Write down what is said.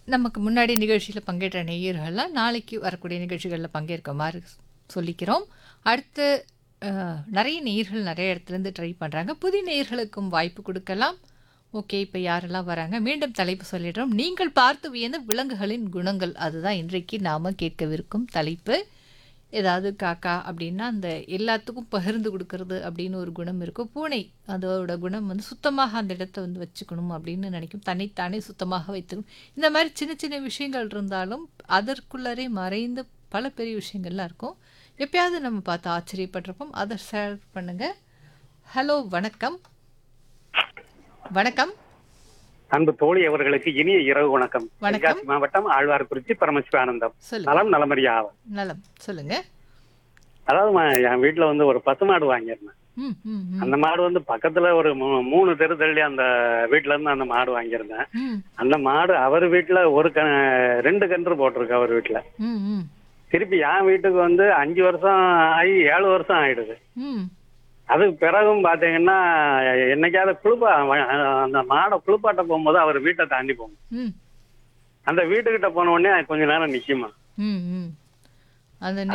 நமக்கு முன்னாடி நிகழ்ச்சியில் பங்கேற்ற நேயர்கள்லாம் நாளைக்கு வரக்கூடிய நிகழ்ச்சிகளில் பங்கேற்குமாறு சொல்லிக்கிறோம் அடுத்து அஹ், நிறைய நேயர்கள் நிறைய இடத்துலேருந்து ட்ரை பண்ணுறாங்க புதிய நேயர்களுக்கும் வாய்ப்பு கொடுக்கலாம் ஓகே இப்போ யாரெல்லாம் வராங்க மீண்டும் தலைப்பு சொல்லிடுறோம் நீங்கள் பார்த்து வியந்த விலங்குகளின் குணங்கள் அதுதான் இன்றைக்கு நாம் கேட்கவிருக்கும் தலைப்பு ஏதாவது காக்கா அப்படின்னா அந்த எல்லாத்துக்கும் பகிர்ந்து கொடுக்கறது அப்படின்னு ஒரு குணம் இருக்கும் பூனை அதோட குணம் வந்து சுத்தமாக அந்த இடத்த வந்து வச்சுக்கணும் அப்படின்னு நினைக்கும் தன்னைத்தானே சுத்தமாக வைத்துக்கணும் இந்த மாதிரி சின்ன சின்ன விஷயங்கள் இருந்தாலும் அதற்குள்ளரே மறைந்து பல பெரிய விஷயங்கள்லாம் இருக்கும் எப்பயாவது நம்ம பார்த்து ஆச்சரியப்பட்டிருப்போம் அதை ஷேர் பண்ணுங்க ஹலோ வணக்கம் வணக்கம் அன்பு தோழி அவர்களுக்கு இனிய இரவு வணக்கம் வணக்கம். தென்காசி மாவட்டம் ஆழ்வார்குறிச்சி பரமசிவானந்தம் சொல்லுங்க நலம் நலமறியா நலம் சொல்லுங்க அதாவது ம- என் வீட்டுல வந்து ஒரு பசுமாடு வாங்கியிருந்தேன் ம் ம் ம் அந்த மாடு வந்து பக்கத்துல ஒரு மூ- மூணு தெரு தள்ளி அந்த வீட்டுல இருந்து அந்த மாடு வாங்கியிருந்தேன் ம் அந்த மாடு அவர் வீட்டுல ஒரு க ரெண்டு கன்று போட்டிருக்கு அவர் வீட்டுல ம் ம் திருப்பி என் வீட்டுக்கு வந்து அஞ்சு வருஷம் ஆகி ஏழு வருஷம் ஆயிடுது ம் அதுக்கு பிறகும் பாத்தீங்கன்னா என்னைக்காவது குளிப்பா அந்த மாடை குளிப்பாட்ட போகும்போது அவர் வீட்டை தாண்டி போகும் ம் அந்த வீட்டுக்கிட்ட போன உடனே கொஞ்ச நேரம் நிக்குமா ம் ம் அந்த